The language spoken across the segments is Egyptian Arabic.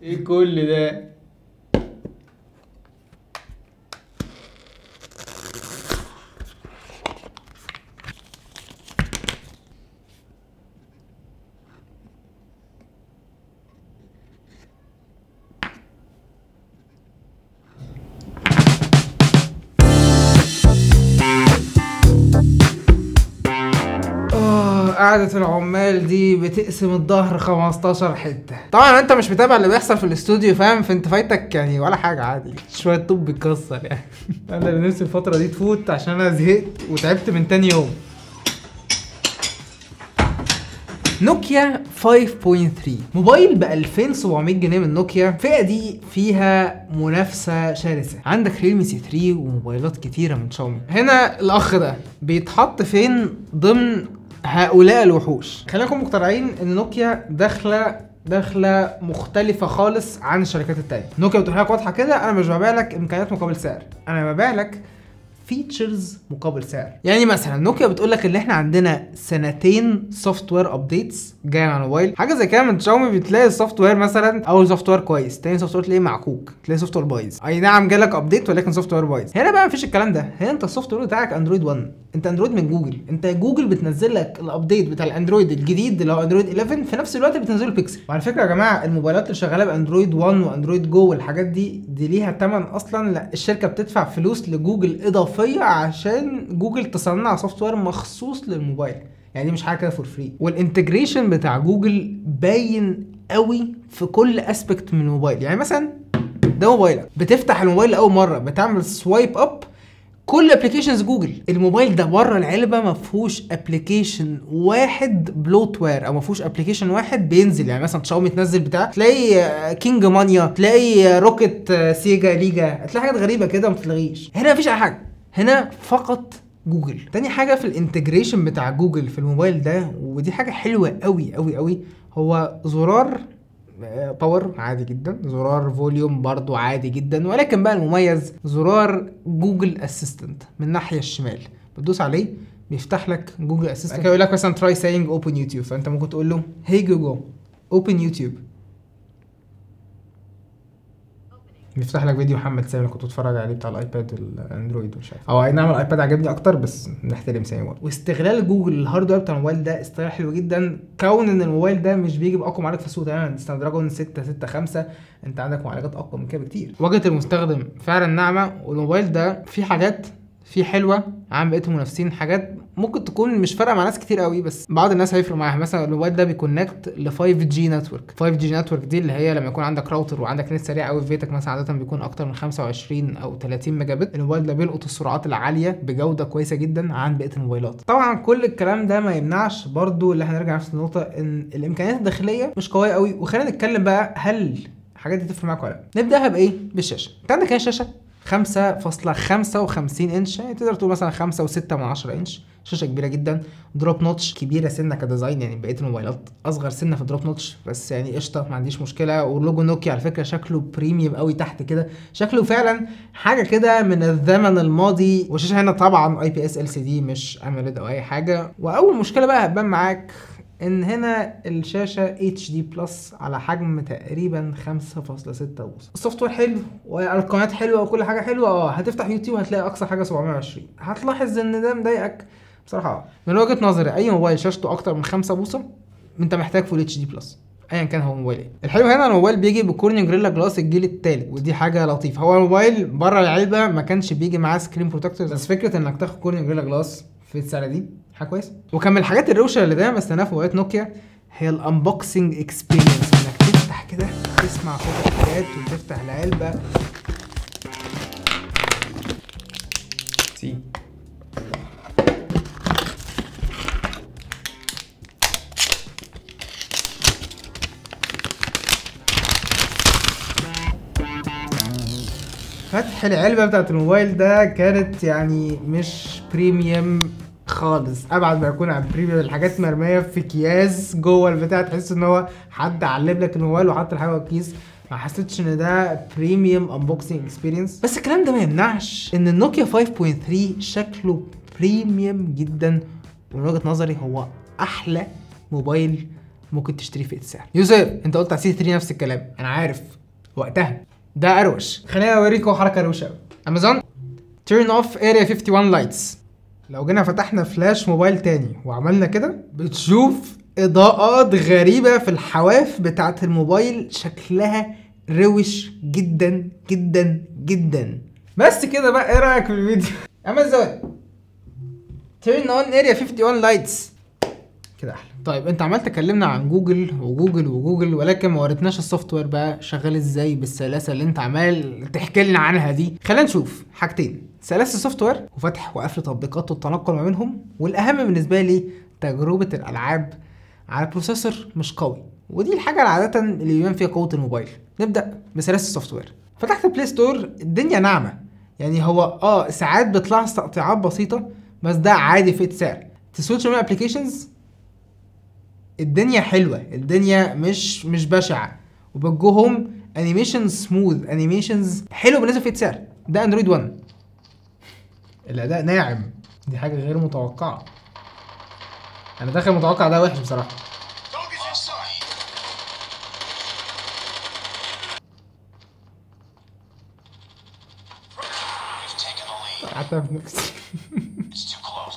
ايه كل ده آه، قعدة العمال دي بتقسم الظهر 15 حتة طبعا انت مش متابع اللي بيحصل في الاستوديو فاهم فانت فايتك يعني ولا حاجة عادي شوية طوب بيتكسر يعني انا اللي نفسي الفترة دي تفوت عشان انا زهقت وتعبت من تاني يوم نوكيا 5.3 موبايل ب 2700 جنيه من نوكيا الفئه دي فيها منافسه شرسه عندك ريلمي سي 3 وموبايلات كتيره من شاومي هنا الاخ ده بيتحط فين ضمن هؤلاء الوحوش خلينا نكون مقتنعين ان نوكيا داخله داخله مختلفه خالص عن الشركات التانية نوكيا بتقول لك واضحه كده انا مش ببيع لك امكانيات مقابل سعر انا ببيع لك فيتشرز مقابل سعر يعني مثلا نوكيا بتقول لك ان احنا عندنا سنتين سوفت وير ابديتس جايه على الموبايل حاجه زي كده من شاومي بتلاقي السوفت وير مثلا اول سوفت وير كويس تاني سوفت وير تلاقيه معكوك تلاقي سوفت وير بايظ اي نعم جالك ابديت ولكن سوفت وير بايظ هنا بقى مفيش الكلام ده هنا انت السوفت وير بتاعك اندرويد 1 انت اندرويد من جوجل انت جوجل بتنزل لك الابديت بتاع الاندرويد الجديد اللي هو اندرويد 11 في نفس الوقت بتنزله بيكسل وعلى فكره يا جماعه الموبايلات اللي شغاله باندرويد 1 واندرويد جو والحاجات دي دي ليها ثمن اصلا لا الشركه بتدفع فلوس لجوجل اضافيه عشان جوجل تصنع سوفت وير مخصوص للموبايل يعني دي مش حاجه كده فور فري والانتجريشن بتاع جوجل باين قوي في كل اسبكت من الموبايل يعني مثلا ده موبايلك بتفتح الموبايل لاول مره بتعمل سوايب اب كل ابلكيشنز جوجل الموبايل ده بره العلبه ما فيهوش ابلكيشن واحد بلوت وير او ما فيهوش ابلكيشن واحد بينزل يعني مثلا شاومي تنزل بتاع تلاقي كينج مانيا تلاقي روكيت سيجا ليجا هتلاقي حاجات غريبه كده ما تتلغيش هنا مفيش اي حاجه هنا فقط جوجل تاني حاجه في الانتجريشن بتاع جوجل في الموبايل ده ودي حاجه حلوه قوي قوي قوي هو زرار باور عادي جدا زرار فوليوم برضو عادي جدا ولكن بقى المميز زرار جوجل اسيستنت من الناحيه الشمال بتدوس عليه بيفتح لك جوجل اسيستنت يقول لك مثلا تراي سينج اوبن يوتيوب فانت ممكن تقول له هي جوجل اوبن يوتيوب بيفتح لك فيديو محمد سامي اللي كنت بتفرج عليه بتاع الايباد الاندرويد ومش عارف او اي نعم الايباد عجبني اكتر بس نحترم سامي برضه واستغلال جوجل الهاردوير بتاع الموبايل ده استغلال حلو جدا كون ان الموبايل ده مش بيجي باقوى معالج في السوق تماما سناب دراجون 665 انت عندك معالجات اقوى من كده بكتير واجهه المستخدم فعلا ناعمه والموبايل ده فيه حاجات فيه حلوه عن بقيه المنافسين حاجات ممكن تكون مش فارقه مع ناس كتير قوي بس بعض الناس هيفرق معاها مثلا الموبايل ده بيكونكت ل 5 جي نتورك 5 جي نتورك دي اللي هي لما يكون عندك راوتر وعندك نت سريع قوي في بيتك مثلا عاده بيكون اكتر من 25 او 30 ميجا بت الموبايل ده بيلقط السرعات العاليه بجوده كويسه جدا عن بقيه الموبايلات طبعا كل الكلام ده ما يمنعش برضو اللي هنرجع نفس النقطه ان الامكانيات الداخليه مش قويه قوي وخلينا نتكلم بقى هل الحاجات دي تفرق معاك ولا لا نبداها بايه بالشاشه انت عندك هنا شاشه 5.55 انش يعني تقدر تقول مثلا 5 و6 من 10 انش شاشه كبيره جدا دروب نوتش كبيره سنه كديزاين يعني بقيه الموبايلات اصغر سنه في الدروب نوتش بس يعني قشطه ما عنديش مشكله ولوجو نوكيا على فكره شكله بريميوم قوي تحت كده شكله فعلا حاجه كده من الزمن الماضي والشاشه هنا طبعا اي بي اس ال سي دي مش اموليد او اي حاجه واول مشكله بقى هتبان معاك ان هنا الشاشه اتش دي بلس على حجم تقريبا 5.6 بوصه السوفت وير حلو والقناه حلوه وكل حاجه حلوه اه هتفتح يوتيوب هتلاقي اقصى حاجه 720 هتلاحظ ان ده مضايقك بصراحه من وجهه نظري اي موبايل شاشته اكتر من 5 بوصه انت محتاج فول اتش دي بلس ايا كان هو موبايل ايه الحلو هنا الموبايل بيجي بكورنينج جريلا جلاس الجيل الثالث ودي حاجه لطيفه هو الموبايل بره العلبه ما كانش بيجي معاه سكرين بروتكتور بس فكره انك تاخد كورنينج جريلا جلاس في السعر دي حاجه كويسه وكان من الحاجات الروشه اللي دايما بستناها في موبايلات نوكيا هي الانبوكسنج اكسبيرينس انك تفتح كده تسمع صوت الحاجات وتفتح العلبه سي فتح العلبة بتاعت الموبايل ده كانت يعني مش بريميوم خالص ابعد ما يكون عن بريميوم الحاجات مرميه في اكياس جوه البتاع تحس ان هو حد علب لك الموبايل وحط الحاجه في الكيس ما حسيتش ان ده بريميوم انبوكسنج اكسبيرينس بس الكلام ده ما يمنعش ان النوكيا 5.3 شكله بريميوم جدا ومن وجهه نظري هو احلى موبايل ممكن تشتريه في السعر يوسف انت قلت على سي 3 نفس الكلام انا عارف وقتها ده اروش خليني اوريكم حركه روشه قوي امازون turn off area 51 lights لو جينا فتحنا فلاش موبايل تاني وعملنا كده بتشوف اضاءات غريبة في الحواف بتاعة الموبايل شكلها روش جدا جدا جدا بس كده بقى ايه رأيك في الفيديو امازون turn on area 51 lights كده احلى طيب انت عمال تكلمنا عن جوجل وجوجل وجوجل ولكن ما وريتناش السوفت وير بقى شغال ازاي بالسلاسه اللي انت عمال تحكي لنا عنها دي خلينا نشوف حاجتين سلاسه السوفت وير وفتح وقفل تطبيقات والتنقل ما بينهم والاهم بالنسبه لي تجربه الالعاب على بروسيسور مش قوي ودي الحاجه اللي عاده اللي بيبان فيها قوه الموبايل نبدا بسلاسه السوفت وير فتحت البلاي ستور الدنيا ناعمه يعني هو اه ساعات بيطلع تقطيعات بسيطه بس ده عادي في سعر تسويتش من ابلكيشنز الدنيا حلوه الدنيا مش مش بشعه وبجوهم انيميشن سموث انيميشنز حلو بالنسبه في سعر ده اندرويد 1 الاداء ناعم دي حاجه غير متوقعه انا داخل متوقع ده وحش بصراحه Focus inside. We've taken the lead. قعدت في نفسي It's too close.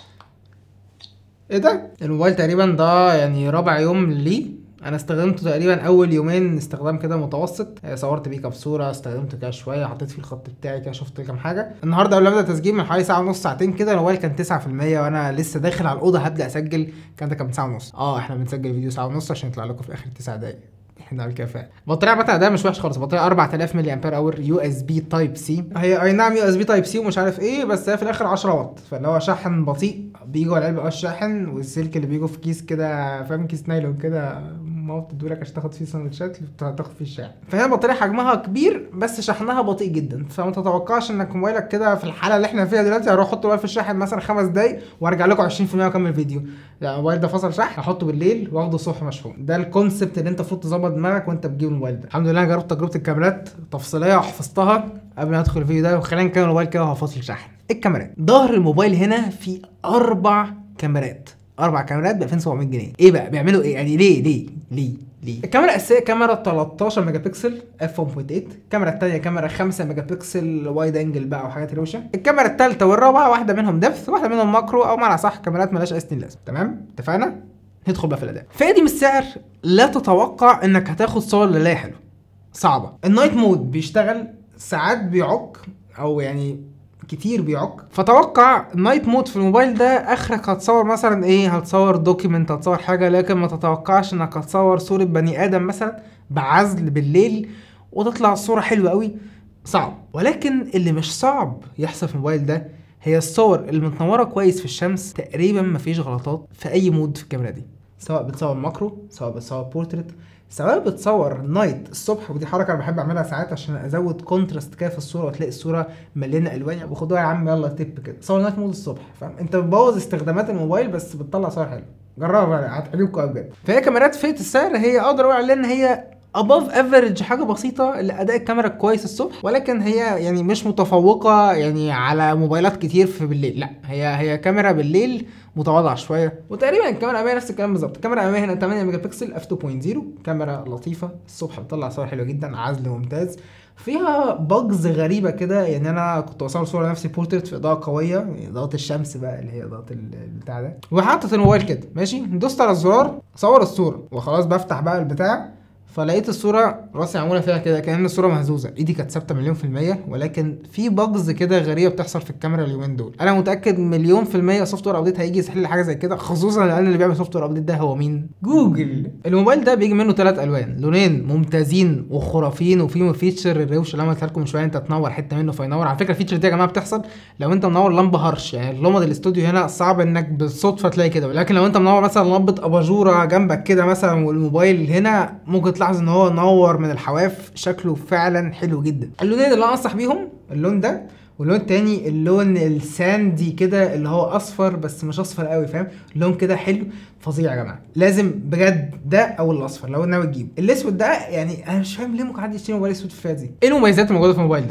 ايه ده الموبايل تقريبا ده يعني رابع يوم ليه انا استخدمته تقريبا اول يومين استخدام كده متوسط آه، صورت بيه كام صوره استخدمته كده شويه حطيت فيه الخط بتاعي كده شفت كام حاجه النهارده قبل ما ابدا تسجيل من حوالي ساعه ونص ساعتين كده الموبايل كان 9% وانا لسه داخل على الاوضه هبدا اسجل كان ده كان ساعه ونص اه احنا بنسجل فيديو ساعه ونص عشان يطلع لكم في اخر 9 دقايق احنا على الكفاءة البطارية بتاعتها ده مش وحش خالص بطارية 4000 ملي امبير اور يو اس بي تايب سي هي اي نعم يو اس بي تايب سي ومش عارف ايه بس هي في الاخر 10 واط فاللي هو شحن بطيء بيجي على العلبة اه الشاحن والسلك اللي بيجوا في كيس كده فاهم كيس نايلون كده ماما بتدولك عشان تاخد فيه سندوتشات تاخد فيه الشاحن فهي البطارية حجمها كبير بس شحنها بطيء جدا فما تتوقعش انك موبايلك كده في الحالة اللي احنا فيها دلوقتي هروح احطه بقى في الشاحن مثلا خمس دقايق وارجع لكم 20% واكمل فيديو لا الموبايل ده فصل شحن احطه بالليل واخده الصبح مشحون ده الكونسبت اللي انت المفروض تظبط دماغك وانت بتجيب الموبايل ده الحمد لله انا جربت تجربه الكاميرات تفصيليه وحفظتها قبل ما ادخل الفيديو ده وخلينا نكمل الموبايل كده وهو فاصل شحن الكاميرات ظهر الموبايل هنا في اربع كاميرات اربع كاميرات ب 2700 جنيه ايه بقى بيعملوا ايه يعني ليه ليه ليه ليه الكاميرا الاساسيه كاميرا 13 ميجا بكسل اف 1.8 الكاميرا الثانيه كاميرا 5 ميجا بكسل وايد انجل بقى وحاجات روشه الكاميرا الثالثه والرابعه واحده منهم دبث واحده منهم ماكرو او معنى صح كاميرات مالهاش اي ستين لازمه تمام اتفقنا ندخل بقى في الاداء فادي من السعر لا تتوقع انك هتاخد صور لله حلو صعبه النايت مود بيشتغل ساعات بيعك او يعني كتير بيعك فتوقع نايت مود في الموبايل ده اخرك هتصور مثلا ايه هتصور دوكيمنت هتصور حاجه لكن ما تتوقعش انك هتصور صوره بني ادم مثلا بعزل بالليل وتطلع الصوره حلوه قوي صعب ولكن اللي مش صعب يحصل في الموبايل ده هي الصور اللي متنوره كويس في الشمس تقريبا مفيش غلطات في اي مود في الكاميرا دي سواء بتصور ماكرو سواء بتصور بورتريت سواء بتصور نايت الصبح ودي حركه انا بحب اعملها ساعات عشان ازود كونتراست كده في الصوره وتلاقي الصوره مليانه الوان يعني خدوها يا عم يلا تip كده صور نايت مود الصبح فاهم انت بتبوظ استخدامات الموبايل بس بتطلع صور حلوه جربها بقى هتعجبكم قوي بجد فهي كاميرات فئه السعر هي اقدر اقول عليها ان هي above average حاجه بسيطه لاداء الكاميرا كويس الصبح ولكن هي يعني مش متفوقه يعني على موبايلات كتير في بالليل لا هي هي كاميرا بالليل متواضعه شويه وتقريبا الكاميرا الاماميه نفس الكلام بالظبط الكاميرا الاماميه هنا 8 ميجا بكسل اف 2.0 كاميرا لطيفه الصبح بتطلع صور حلوه جدا عزل ممتاز فيها باجز غريبه كده يعني انا كنت بصور صوره نفسي بورتريت في اضاءه قويه يعني اضاءه الشمس بقى اللي هي اضاءه ال- البتاع ده وحاطط الموبايل كده ماشي دوست على الزرار صور الصوره وخلاص بفتح بقى البتاع فلقيت الصورة راسي معمولة فيها كده كأن الصورة مهزوزة ايدي كانت ثابتة مليون في المية ولكن في باجز كده غريبة بتحصل في الكاميرا اليومين دول انا متأكد مليون في المية سوفت وير ابديت هيجي يحل حاجة زي كده خصوصا لان اللي بيعمل سوفت وير ابديت ده هو مين جوجل الموبايل ده بيجي منه ثلاث الوان لونين ممتازين وخرافيين وفيهم فيتشر الروش اللي انا قلت لكم من شويه انت تنور حته منه فينور على فكره الفيتشر دي يا جماعه بتحصل لو انت منور لمبه هرش يعني لمبه الاستوديو هنا صعب انك بالصدفه تلاقي كده ولكن لو انت منور مثلا لمبه اباجوره جنبك كده مثلا والموبايل هنا ممكن تلاحظ ان هو نور من الحواف شكله فعلا حلو جدا اللونين اللي انا انصح بيهم اللون ده واللون التاني اللون الساندي كده اللي هو اصفر بس مش اصفر قوي فاهم لون كده حلو فظيع يا جماعه لازم بجد ده او الاصفر لو ناوي تجيب الاسود ده يعني انا مش فاهم ليه ممكن حد يشتري موبايل اسود في الفئه دي ايه المميزات الموجوده في الموبايل ده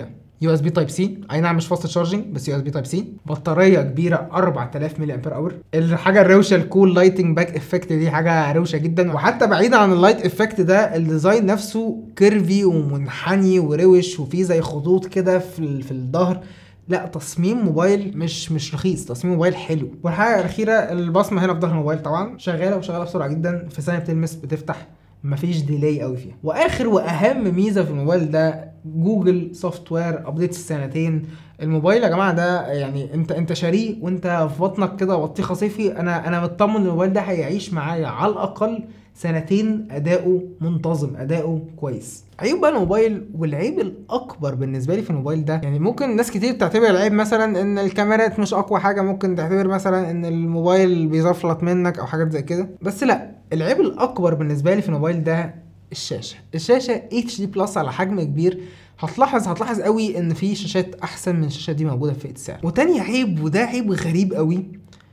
يو اس بي تايب سي اي نعم مش فاست تشارجنج بس يو اس بي تايب سي بطاريه كبيره 4000 ملي امبير اور الحاجه الروشه الكول لايتنج باك افكت دي حاجه روشه جدا وحتى بعيدا عن اللايت افكت ده الديزاين نفسه كيرفي ومنحني وروش وفيه زي خطوط كده في ال- في الظهر لا تصميم موبايل مش مش رخيص تصميم موبايل حلو والحاجه الاخيره البصمه هنا في ظهر الموبايل طبعا شغاله وشغاله بسرعه جدا في ثانيه بتلمس بتفتح مفيش ديلي قوي فيها واخر واهم ميزه في الموبايل ده جوجل سوفت وير ابديت السنتين الموبايل يا جماعه ده يعني انت انت شاريه وانت في بطنك كده بطيخه صيفي انا انا مطمن إن الموبايل ده هيعيش معايا على الاقل سنتين اداؤه منتظم اداؤه كويس عيوب بقى الموبايل والعيب الاكبر بالنسبه لي في الموبايل ده يعني ممكن ناس كتير تعتبر العيب مثلا ان الكاميرات مش اقوى حاجه ممكن تعتبر مثلا ان الموبايل بيزفلط منك او حاجات زي كده بس لا العيب الاكبر بالنسبه لي في الموبايل ده الشاشه الشاشه اتش دي بلس على حجم كبير هتلاحظ هتلاحظ قوي ان في شاشات احسن من الشاشه دي موجوده في فئه السعر وتاني عيب وده عيب غريب قوي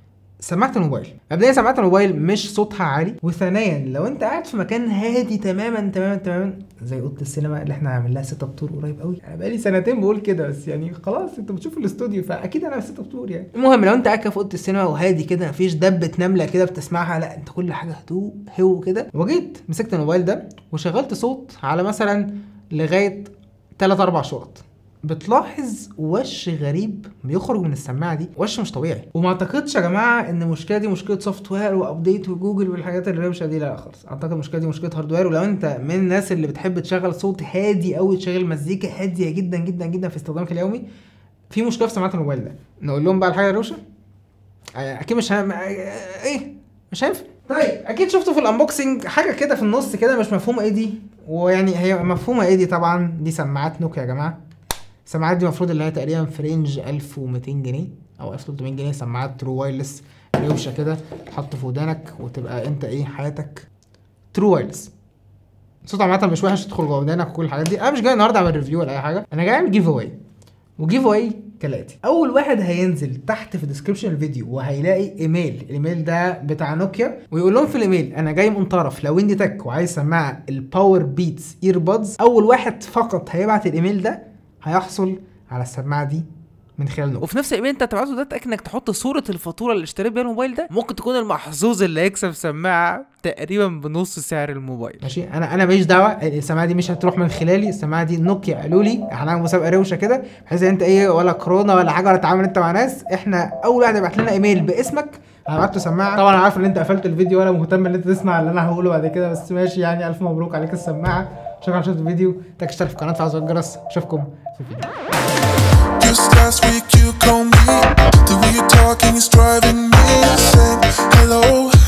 سماعه الموبايل مبدئيا سماعه الموبايل مش صوتها عالي وثانيا لو انت قاعد في مكان هادي تماما تماما تماما زي اوضه السينما اللي احنا عامل لها سيت اب تور قريب قوي انا بقالي سنتين بقول كده بس يعني خلاص انت بتشوف الاستوديو فاكيد انا سيت اب تور يعني المهم لو انت قاعد كده في اوضه السينما وهادي كده مفيش دبه نمله كده بتسمعها لا انت كل حاجه هدوء هو كده وجيت مسكت الموبايل ده وشغلت صوت على مثلا لغايه 3 4 شوط بتلاحظ وش غريب بيخرج من السماعه دي وش مش طبيعي وما اعتقدش يا جماعه ان المشكله دي مشكله سوفت وير وابديت وجوجل والحاجات الروشه دي لا خالص اعتقد المشكله دي مشكله هاردوير ولو انت من الناس اللي بتحب تشغل صوت هادي قوي تشغل مزيكا هاديه جدا جدا جدا في استخدامك اليومي في مشكله في سماعه الموبايل ده نقول لهم بقى الحاجه الروشه آه، اكيد مش هم... آه، ايه مش هينفع طيب اكيد شفتوا في الانبوكسنج حاجه كده في النص كده مش مفهومه ايه دي ويعني هي مفهومه ايه دي طبعا دي سماعات نوكيا يا جماعه السماعات دي المفروض اللي هي تقريبا في رينج 1200 جنيه او 1300 جنيه سماعات ترو وايرلس روشه كده تحط في ودانك وتبقى انت ايه حياتك ترو وايرلس صوت عامه مش وحش تدخل جوه ودانك وكل الحاجات دي انا مش جاي النهارده اعمل ريفيو ولا اي حاجه انا جاي اعمل جيف اواي وجيف اواي كالاتي اول واحد هينزل تحت في ديسكربشن الفيديو وهيلاقي ايميل الايميل ده بتاع نوكيا ويقول لهم في الايميل انا جاي من طرف لو ويندي تك وعايز سماعه الباور بيتس ايربودز اول واحد فقط هيبعت الايميل ده هيحصل على السماعه دي من خلال نوكيا وفي نفس الايميل انت هتبعته ده تاكد انك تحط صوره الفاتوره اللي اشتريت بيها الموبايل ده ممكن تكون المحظوظ اللي هيكسب سماعه تقريبا بنص سعر الموبايل ماشي انا انا ماليش دعوه السماعه دي مش هتروح من خلالي السماعه دي نوكيا قالوا لي هنعمل مسابقه روشه كده بحيث ان انت ايه ولا كورونا ولا حاجه ولا تتعامل انت مع ناس احنا اول واحد يبعت لنا ايميل باسمك هبعت له سماعه طبعا انا عارف ان انت قفلت الفيديو ولا مهتم ان انت تسمع اللي انا هقوله بعد كده بس ماشي يعني الف مبروك عليك السماعه شكرا على شفت الفيديو تك اشترك في القناه وفعل زر الجرس اشوفكم في الفيديو Just last week you called me. The way you're talking is driving me insane. Hello,